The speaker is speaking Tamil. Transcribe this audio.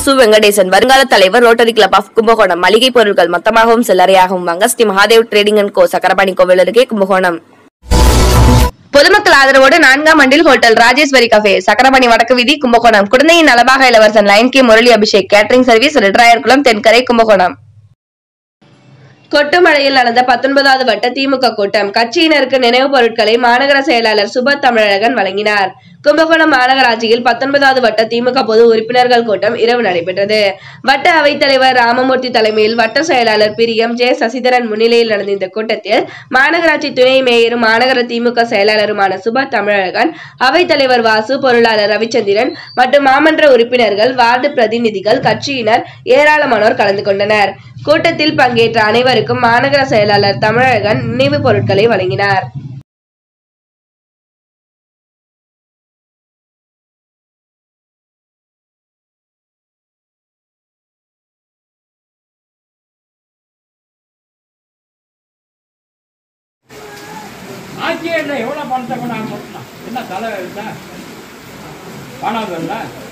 சு வெங்கடேசன் வருங்கால தலைவர் ரோட்டரி கிளப் ஆஃப் கும்பகோணம் மளிகை பொருட்கள் மொத்தமாகவும் சில்லறையாகவும் வாங்க Shri Mahadev trading and co Chakrapani கோவில் அருகே கும்பகோணம் பொதுமக்கள் ஆதரவோடு நான்காம் மண்டில் ஹோட்டல் ராஜேஸ்வரி கஃபே சக்கரபாணி வடக்கு வீதி கும்பகோணம் குழந்தையின் நலபாக இளவரசன் line K Murali Abhishek catering service ரெட்ராயர்குளம் தென்கரை கும்பகோணம் கொட்டுமழையில் நடந்த பத்தொன்பதாவது வட்ட திமுக கூட்டம் கட்சியினருக்கு நினைவு பொருட்களை மாநகர செயலாளர் சுபத் தமிழழகன் வழங்கினார் கும்பகோணம் மாநகராட்சியில் பத்தொன்பதாவது வட்ட திமுக பொது உறுப்பினர்கள் கூட்டம் இரவு நடைபெற்றது வட்ட அவைத்தலைவர் ராமமூர்த்தி தலைமையில் வட்ட செயலாளர் பிரியம் ஜே சசிதரன் முன்னிலையில் நடந்த இந்த கூட்டத்தில் மாநகராட்சி துணை மேயரும் மாநகர திமுக செயலாளருமான சுபத் தமிழழகன் அவைத்தலைவர் வாசு பொருளாளர் ரவிச்சந்திரன் மற்றும் மாமன்ற உறுப்பினர்கள் வார்டு பிரதிநிதிகள் கட்சியினர் ஏராளமானோர் கலந்து கொண்டனர் கூட்டத்தில் பங்கேற்ற அனைவருக்கும் மாநகர செயலாளர் தமிழழகன் நினைவு பொருட்களை வழங்கினார் ஆட்சியே இல்லை எவ்வளோ பணத்தை கொண்டாந்து கொடுத்தான் என்ன தலை இருக்கா காணாது இல்லை